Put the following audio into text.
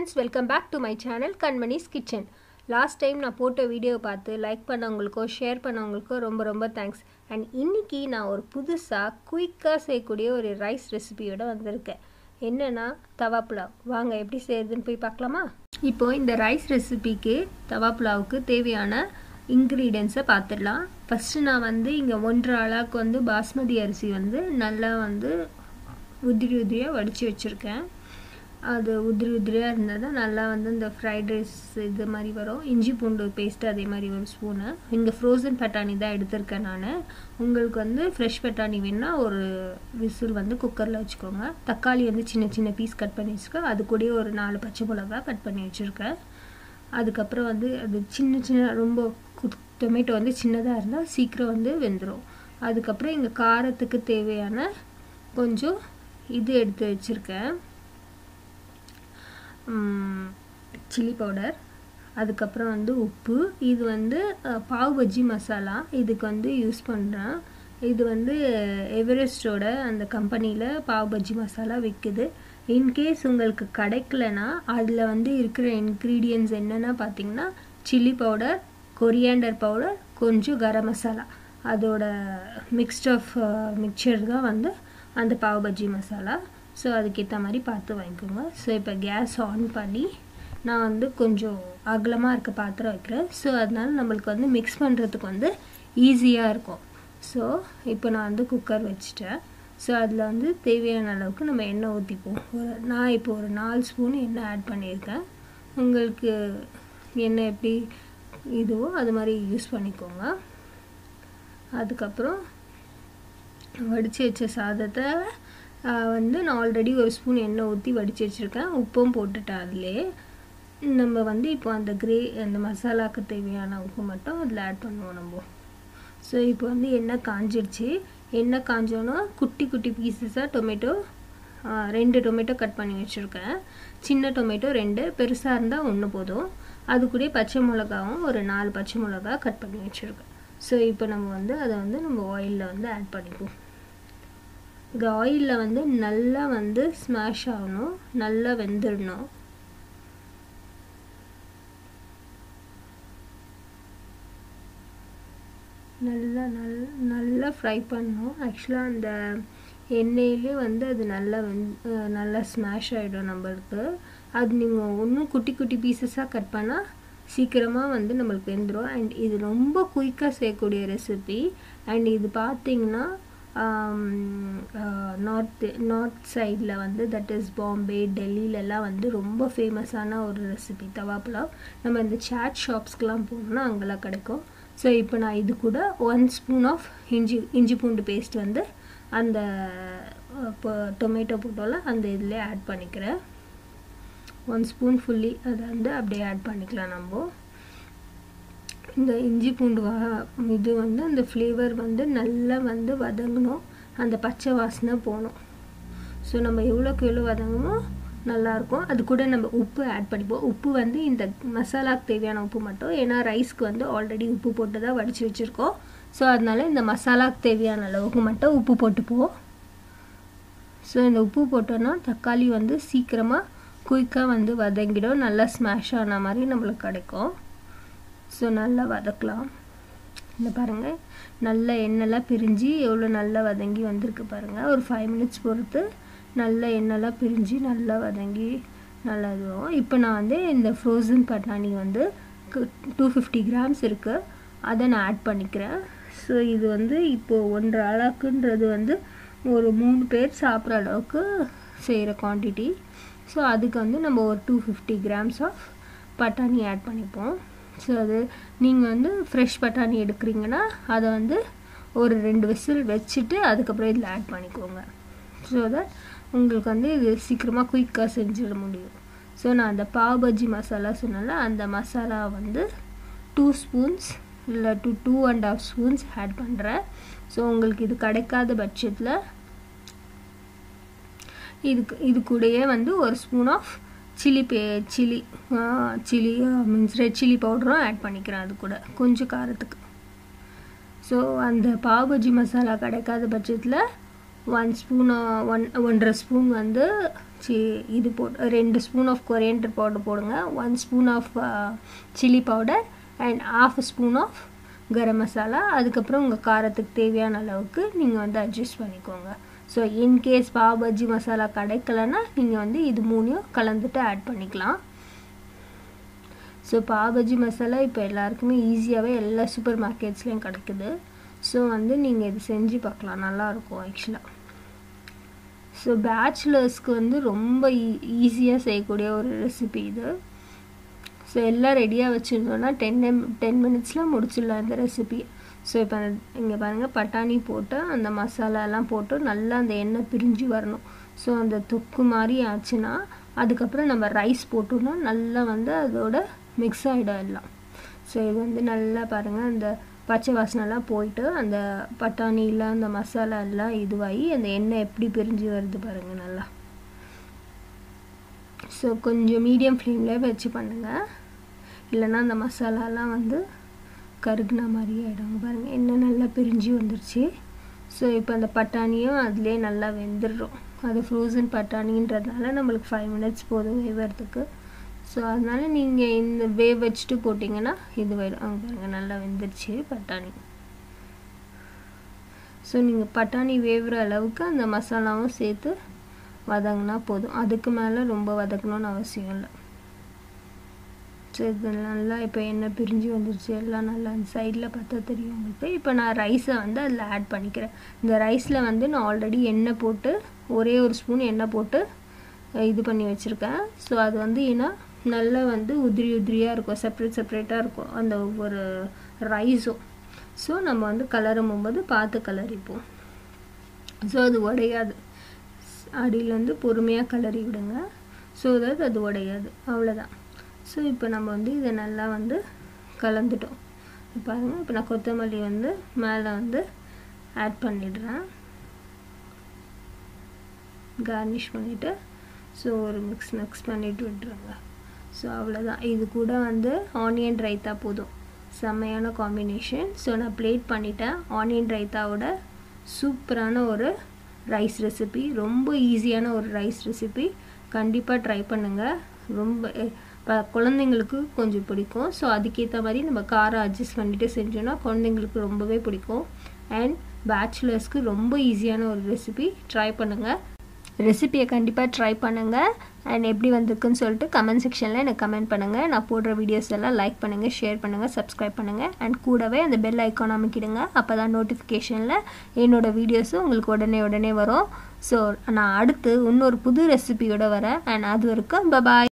friends welcome back to my channel Kanmani's kitchen last time நான் போட்ட video பார்த்து like பண்ணவங்களுக்கோ share பண்ணவங்களுக்கோ ரொம்ப ரொம்ப தேங்க்ஸ் அண்ட் இன்றைக்கி நான் ஒரு புதுசாக குயிக்காக செய்யக்கூடிய ஒரு ரைஸ் ரெசிபியோட வந்திருக்கேன் என்னென்னா தவா புலாவ் வாங்க எப்படி செய்யறதுன்னு போய் பார்க்கலாமா இப்போது இந்த ரைஸ் ரெசிபிக்கு தவா புலாவுக்கு தேவையான இன்க்ரீடியன்ஸை பார்த்துடலாம் ஃபஸ்ட்டு நான் வந்து இங்கே ஒன்றரை அளவுக்கு வந்து பாஸ்மதி அரிசி வந்து நல்லா வந்து உதிரி உதிரியாக வடித்து வச்சுருக்கேன் அது உதிரி உதிரியாக இருந்தால் தான் நல்லா வந்து இந்த ஃப்ரைட் ரைஸ் இது மாதிரி வரும் இஞ்சி பூண்டு பேஸ்ட்டு அதே மாதிரி ஒரு ஸ்பூனு இங்கே ஃப்ரோசன் பட்டாணி தான் எடுத்திருக்கேன் நான் உங்களுக்கு வந்து ஃப்ரெஷ் பட்டாணி வேணால் ஒரு விசில் வந்து குக்கரில் வச்சுக்கோங்க தக்காளி வந்து சின்ன சின்ன பீஸ் கட் பண்ணி வச்சுருக்கேன் அது கூடயே ஒரு நாலு பச்சை மிளகா கட் பண்ணி வச்சுருக்கேன் அதுக்கப்புறம் வந்து அது சின்ன சின்ன ரொம்ப டொமேட்டோ வந்து சின்னதாக இருந்தால் சீக்கிரம் வந்து வெந்துடும் அதுக்கப்புறம் இங்கே காரத்துக்கு தேவையான கொஞ்சம் இது எடுத்து வச்சுருக்கேன் சில்லி பவுடர் அதுக்கப்புறம் வந்து உப்பு இது வந்து பாவ் பஜ்ஜி மசாலா இதுக்கு வந்து யூஸ் பண்ணுறேன் இது வந்து எவரெஸ்டோட அந்த கம்பெனியில் பாவ் பஜ்ஜி மசாலா விற்குது இன்கேஸ் உங்களுக்கு கிடைக்கலனா அதில் வந்து இருக்கிற இன்க்ரீடியன்ஸ் என்னென்னா பார்த்தீங்கன்னா சில்லி பவுடர் கொரியாண்டர் பவுடர் கொஞ்சம் கரம் மசாலா அதோட மிக்ஸ்ட் ஆஃப் மிக்சர் தான் வந்து அந்த பாவ் பஜ்ஜி மசாலா ஸோ அதுக்கேற்ற மாதிரி பார்த்து வாங்கிக்கோங்க ஸோ இப்போ கேஸ் ஆன் பண்ணி நான் வந்து கொஞ்சம் அகலமாக இருக்க பாத்திரம் வைக்கிறேன் ஸோ அதனால நம்மளுக்கு வந்து மிக்ஸ் பண்ணுறதுக்கு வந்து ஈஸியாக இருக்கும் ஸோ இப்போ நான் வந்து குக்கர் வச்சுட்டேன் ஸோ அதில் வந்து தேவையான அளவுக்கு நம்ம எண்ணெய் ஊற்றிப்போம் ஒரு நான் இப்போ ஒரு நாலு ஸ்பூன் எண்ணெய் ஆட் பண்ணியிருக்கேன் உங்களுக்கு எண்ணெய் எப்படி இதுவோ அது மாதிரி யூஸ் பண்ணிக்கோங்க அதுக்கப்புறம் வடித்து வச்ச சாதத்தை வந்து நான் ஆல்ரெடி ஒரு ஸ்பூன் எண்ணெய் ஊற்றி வடித்து வச்சுருக்கேன் உப்பும் போட்டுட்டேன் அதிலே நம்ம வந்து இப்போ அந்த கிரே அந்த மசாலாவுக்கு தேவையான உப்பு மட்டும் அதில் ஆட் பண்ணுவோம் நம்ம ஸோ இப்போ வந்து எண்ணெய் காஞ்சிடுச்சு எண்ணெய் காஞ்சோன்னா குட்டி குட்டி பீசஸாக டொமேட்டோ ரெண்டு டொமேட்டோ கட் பண்ணி வச்சுருக்கேன் சின்ன டொமேட்டோ ரெண்டு பெருசாக இருந்தால் ஒன்று போதும் அது கூட பச்சை மிளகாவும் ஒரு நாலு பச்சை மிளகா கட் பண்ணி வச்சுருக்கேன் ஸோ இப்போ நம்ம வந்து அதை வந்து நம்ம ஆயிலில் வந்து ஆட் பண்ணிக்குவோம் இந்த ஆயிலில் வந்து நல்லா வந்து ஸ்மாஷ் ஆகணும் நல்லா வெந்துடணும் நல்லா நல் நல்லா ஃப்ரை பண்ணணும் ஆக்சுவலாக அந்த எண்ணெயிலே வந்து அது நல்லா வெந் நல்லா ஸ்மாஷ் ஆகிடும் நம்மளுக்கு அது நீங்கள் ஒன்றும் குட்டி குட்டி பீசஸாக கட் பண்ணால் சீக்கிரமாக வந்து நம்மளுக்கு வெந்துடும் அண்ட் இது ரொம்ப குயிக்காக செய்யக்கூடிய ரெசிபி அண்ட் இது பார்த்திங்கன்னா நார்த் நார்த் சைடில் வந்து தட் இஸ் பாம்பே டெல்லியிலலாம் வந்து ரொம்ப ஃபேமஸான ஒரு ரெசிபி தவா புலாவ் நம்ம இந்த சாட் ஷாப்ஸ்க்கெலாம் போனோம்னா அங்கெல்லாம் கிடைக்கும் ஸோ இப்போ நான் இது கூட ஒன் ஸ்பூன் ஆஃப் இஞ்சி இஞ்சி பூண்டு பேஸ்ட் வந்து அந்த இப்போ டொமேட்டோ போட்டோல அந்த இதில் ஆட் பண்ணிக்கிறேன் ஒன் ஸ்பூன் ஃபுல்லி அதை வந்து அப்படியே ஆட் பண்ணிக்கலாம் நம்ம இந்த இஞ்சி பூண்டு வா இது வந்து அந்த ஃப்ளேவர் வந்து நல்லா வந்து வதங்கணும் அந்த பச்சை வாசனை போகணும் ஸோ நம்ம எவ்வளோக்கு எவ்வளோ வதங்கணுமோ நல்லாயிருக்கும் அது கூட நம்ம உப்பு ஆட் பண்ணிப்போம் உப்பு வந்து இந்த மசாலாவுக்கு தேவையான உப்பு மட்டும் ஏன்னா ரைஸ்க்கு வந்து ஆல்ரெடி உப்பு போட்டு தான் வடித்து வச்சுருக்கோம் ஸோ அதனால இந்த மசாலாவுக்கு தேவையான அளவுக்கு மட்டும் உப்பு போட்டுப்போம் ஸோ இந்த உப்பு போட்டோன்னா தக்காளி வந்து சீக்கிரமாக குயிக்காக வந்து வதங்கிடும் நல்லா ஸ்மாஷ் ஆன மாதிரி நம்மளுக்கு கிடைக்கும் ஸோ நல்லா வதக்கலாம் இந்த பாருங்கள் நல்ல எண்ணெய்லாம் பிரிஞ்சு எவ்வளோ நல்லா வதங்கி வந்திருக்கு பாருங்கள் ஒரு ஃபைவ் மினிட்ஸ் பொறுத்து நல்ல எண்ணெய்லாம் பிரிஞ்சு நல்லா வதங்கி நல்லா இதுவும் இப்போ நான் வந்து இந்த ஃப்ரோசன் பட்டாணி வந்து டூ ஃபிஃப்டி கிராம்ஸ் இருக்குது அதை நான் ஆட் பண்ணிக்கிறேன் ஸோ இது வந்து இப்போது ஒன்றரை அளவுக்குன்றது வந்து ஒரு மூணு பேர் சாப்பிட்ற அளவுக்கு செய்கிற குவான்டிட்டி ஸோ அதுக்கு வந்து நம்ம ஒரு டூ ஃபிஃப்டி கிராம்ஸ் ஆஃப் பட்டாணி ஆட் பண்ணிப்போம் ஸோ அது நீங்கள் வந்து ஃப்ரெஷ் பட்டாணி எடுக்கிறீங்கன்னா அதை வந்து ஒரு ரெண்டு விசில் வச்சுட்டு அதுக்கப்புறம் இதில் ஆட் பண்ணிக்கோங்க ஸோ தட் உங்களுக்கு வந்து இது சீக்கிரமாக குயிக்காக செஞ்சிட முடியும் ஸோ நான் அந்த பாவ் பஜ்ஜி மசாலா சொன்னால அந்த மசாலா வந்து டூ ஸ்பூன்ஸ் இல்லை two two and half spoons add பண்ணுறேன் ஸோ உங்களுக்கு இது கிடைக்காத பட்சத்தில் இதுக்கு இது கூடயே வந்து ஒரு ஸ்பூன் ஆஃப் சில்லி பே chilli chilli means red chilli பவுடரும் ஆட் பண்ணிக்கிறேன் அது கூட கொஞ்சம் காரத்துக்கு ஸோ அந்த பாவ் பஜ்ஜி மசாலா கிடைக்காத பட்சத்தில் ஒன் ஸ்பூன் ஒன் ஒன்றரை ஸ்பூன் வந்து சி இது போட்டு ரெண்டு ஸ்பூன் ஆஃப் கொரியண்டர் பவுடர் போடுங்க one spoon of chilli powder and half spoon of garam masala அதுக்கப்புறம் உங்கள் காரத்துக்கு தேவையான அளவுக்கு நீங்கள் வந்து அட்ஜஸ்ட் பண்ணிக்கோங்க ஸோ இன்கேஸ் பாவ் பஜ்ஜி மசாலா கிடைக்கலன்னா நீங்கள் வந்து இது மூணையும் கலந்துட்டு ஆட் பண்ணிக்கலாம் ஸோ பாவ் பஜ்ஜி மசாலா இப்போ எல்லாருக்குமே ஈஸியாகவே எல்லா சூப்பர் மார்க்கெட்ஸ்லேயும் கிடைக்குது ஸோ வந்து நீங்கள் இது செஞ்சு பார்க்கலாம் நல்லாயிருக்கும் ஆக்சுவலாக ஸோ பேச்சுலர்ஸ்க்கு வந்து ரொம்ப ஈஸியாக செய்யக்கூடிய ஒரு ரெசிபி இது ஸோ எல்லாம் ரெடியாக வச்சுருந்தோன்னா டென் எம் டென் மினிட்ஸில் முடிச்சிடலாம் இந்த ரெசிபி ஸோ இப்போ இங்கே பாருங்கள் பட்டாணி போட்டு அந்த மசாலாலாம் போட்டு நல்லா அந்த எண்ணெய் பிரிஞ்சு வரணும் ஸோ அந்த தொக்கு மாதிரி ஆச்சுன்னா அதுக்கப்புறம் நம்ம ரைஸ் போட்டோம்னா நல்லா வந்து அதோட மிக்ஸ் ஆகிடும் எல்லாம் ஸோ இது வந்து நல்லா பாருங்கள் அந்த பச்சை வாசனைலாம் போயிட்டு அந்த பட்டாணியில் அந்த மசாலா எல்லாம் இதுவாகி அந்த எண்ணெய் எப்படி பிரிஞ்சு வருது பாருங்கள் நல்லா ஸோ கொஞ்சம் மீடியம் ஃப்ளேமில் வச்சு பண்ணுங்கள் இல்லைன்னா அந்த மசாலாலாம் வந்து கருகுன மாதிரி ஆகிடுங்க பாருங்கள் எண்ணெய் நல்லா பிரிஞ்சு வந்துருச்சு ஸோ இப்போ அந்த பட்டாணியும் அதிலே நல்லா வெந்துடுறோம் அது ஃப்ரோசன் பட்டாணின்றதுனால நம்மளுக்கு ஃபைவ் மினிட்ஸ் போதும் வேவறதுக்கு ஸோ அதனால் நீங்கள் இந்த வேவ் வச்சுட்டு போட்டிங்கன்னா இது வரும் அங்கே பாருங்கள் நல்லா வெந்துருச்சு பட்டாணி ஸோ நீங்கள் பட்டாணி வேவுற அளவுக்கு அந்த மசாலாவும் சேர்த்து வதங்கினா போதும் அதுக்கு மேலே ரொம்ப வதக்கணும்னு அவசியம் இல்லை ஸோ இது நல்லா இப்போ எண்ணெய் பிரிஞ்சு வந்துருச்சு எல்லாம் நல்லா அந்த சைடில் பார்த்தா தெரியும் உங்களுக்கு இப்போ நான் ரைஸை வந்து அதில் ஆட் பண்ணிக்கிறேன் இந்த ரைஸில் வந்து நான் ஆல்ரெடி எண்ணெய் போட்டு ஒரே ஒரு ஸ்பூன் எண்ணெய் போட்டு இது பண்ணி வச்சுருக்கேன் ஸோ அது வந்து ஏன்னா நல்லா வந்து உதிரி உதிரியாக இருக்கும் செப்ரேட் செப்ரேட்டாக இருக்கும் அந்த ஒவ்வொரு ரைஸும் ஸோ நம்ம வந்து கலரும் போது பார்த்து கலரிப்போம் ஸோ அது உடையாது அடியில் வந்து பொறுமையாக கலரி விடுங்க ஸோ தட் அது உடையாது அவ்வளோதான் ஸோ இப்போ நம்ம வந்து இதை நல்லா வந்து கலந்துட்டோம் பாருங்கள் இப்போ நான் கொத்தமல்லி வந்து மேலே வந்து ஆட் பண்ணிடுறேன் கார்னிஷ் பண்ணிவிட்டு ஸோ ஒரு மிக்ஸ் மிக்ஸ் பண்ணிவிட்டு விட்டுருங்க ஸோ அவ்வளோதான் இது கூட வந்து ஆனியன் ரைத்தா போதும் செம்மையான காம்பினேஷன் ஸோ நான் பிளேட் பண்ணிட்டேன் ஆனியன் ரைத்தாவோட சூப்பரான ஒரு ரைஸ் ரெசிபி ரொம்ப ஈஸியான ஒரு ரைஸ் ரெசிபி கண்டிப்பாக ட்ரை பண்ணுங்கள் ரொம்ப இப்போ குழந்தைங்களுக்கு கொஞ்சம் பிடிக்கும் ஸோ அதுக்கேற்ற மாதிரி நம்ம காரம் அட்ஜஸ்ட் பண்ணிவிட்டு செஞ்சோன்னா குழந்தைங்களுக்கு ரொம்பவே பிடிக்கும் அண்ட் பேச்சுலர்ஸ்க்கு ரொம்ப ஈஸியான ஒரு ரெசிபி ட்ரை பண்ணுங்கள் ரெசிபியை கண்டிப்பாக ட்ரை பண்ணுங்கள் அண்ட் எப்படி வந்திருக்குன்னு சொல்லிட்டு கமெண்ட் செக்ஷனில் எனக்கு கமெண்ட் பண்ணுங்கள் நான் போடுற வீடியோஸ் எல்லாம் லைக் பண்ணுங்கள் ஷேர் பண்ணுங்கள் சப்ஸ்கிரைப் பண்ணுங்கள் அண்ட் கூடவே அந்த பெல் ஐக்கான் அமைக்கிடுங்க அப்போ தான் நோட்டிஃபிகேஷனில் என்னோடய வீடியோஸும் உங்களுக்கு உடனே உடனே வரும் ஸோ நான் அடுத்து இன்னொரு புது ரெசிபியோட வரேன் அண்ட் அது வரைக்கும் பபாய்